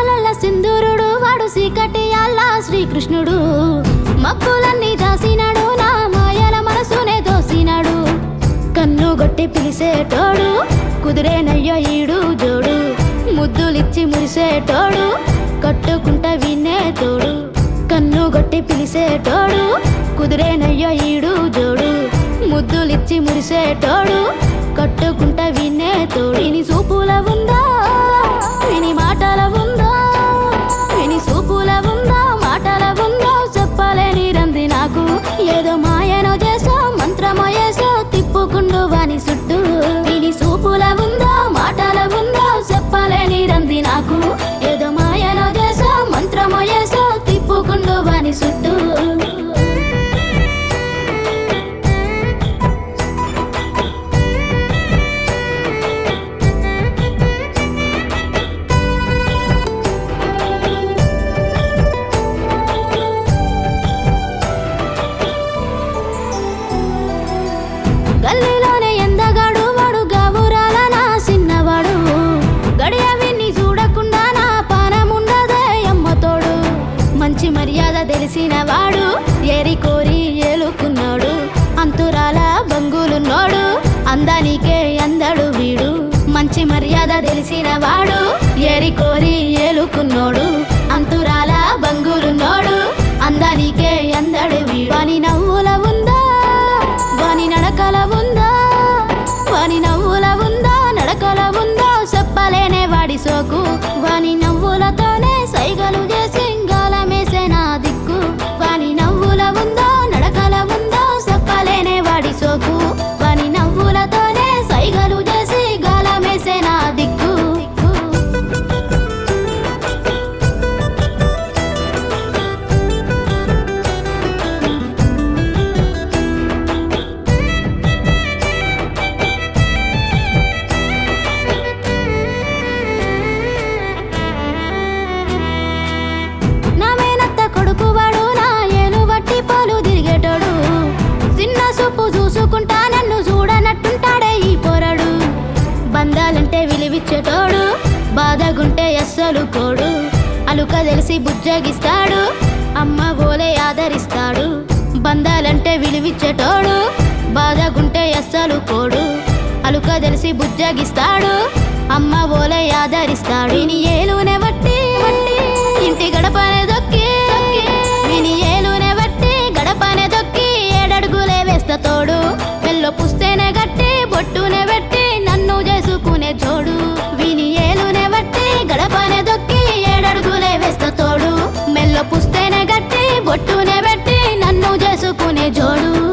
మాటలల్ల సింధూరుడు వాడు సీకటియాల శ్రీకృష్ణుడు మబ్బులన్నీ దాసినాడు నా మాయల మనసునే దోసినాడు కన్ను గొట్టి పిలిసేటోడు కుదిరేనయ్యో ఈడు జోడు ముద్దులిచ్చి మురిసేటోడు కట్టుకుంట వినే తోడు కన్ను గొట్టి పిలిసేటోడు కుదిరేనయ్యో ఈడు జోడు ముద్దులిచ్చి మురిసేటోడు కట్టుకుంట వినే తోడు విని సూపుల ఉందా విని మాటల ఉందా విని సూపుల ఉందా మాటల ఉందా చెప్పలేని రంది నాకు ఏదో మాయనో చేసో మంత్రమో చేసో తిప్పుకుండు వాని చుట్టూ విని సూపుల ఉందా మాటల ఉందా చెప్పలేని రంది నాకు ఏదో మాయనో చేసో మంత్రమో చేసో తిప్పుకుండు వాని చుట్టూ గల్లీలోనే ఎందగాడు వాడు గావురాల నా చిన్నవాడు గడియ విన్ని చూడకుండా నా పానముండదే అమ్మతోడు మంచి మర్యాద తెలిసిన వాడు ఏరి కోరి ఏలుకున్నాడు అంతురాల బంగులున్నోడు అందానికే అందడు వీడు మంచి మర్యాద తెలిసిన వాడు ఏరి కోరి ఏలుకున్నోడు అంతురాల బంగులున్నోడు అందానికే అందడు వీడు వాని నవ్వుల ఉందా వాని నడకల ఉందా వాని నవ్వుల ఉందా నడకల ఉందా చెప్పలేనే వాడి సోకు వాని నవ్వులతోనే సైగలు చేసి గాలమేసే నా దిక్కు వాని నవ్వుల ఉందా నడకల ఉందా చెప్పలేనే వాడి సోకు వాని నవ్వులతోనే సైగలు చేసి గాలమేసే నా దిక్కు నా మేనత్త కొడుకు వాడు నా ఏలు బట్టి పాలు తిరిగేటోడు చిన్న చూపు చూసుకుంటా నన్ను చూడనట్టుంటాడే ఈ పోరడు బంధాలంటే విలువిచ్చేటోడు బాధగుంటే అస్సలు కోడు అలుక తెలిసి బుజ్జగిస్తాడు అమ్మ ఓలే ఆదరిస్తాడు బంధాలంటే విలువిచ్చేటోడు బాధగుంటే అస్సలు కోడు అలుక తెలిసి బుజ్జగిస్తాడు అమ్మ ఓలే ఆదరిస్తాడు విని ఏలునే బట్టి ఇంటి గడపనే దొక్కి విని ఏలునే బట్టి గడపనే దొక్కి ఏడడుగులే వేస్తా తోడు మెల్లో పుస్తేనే గట్టి బొట్టునే పెట్టి నన్ను చేసుకునే జోడు విని ఏలునే బట్టి గడపనే దొక్కి ఏడడుగులే వేస్తా తోడు మెల్లో పుస్తేనే గట్టి బొట్టునే పెట్టి నన్ను చేసుకునే జోడు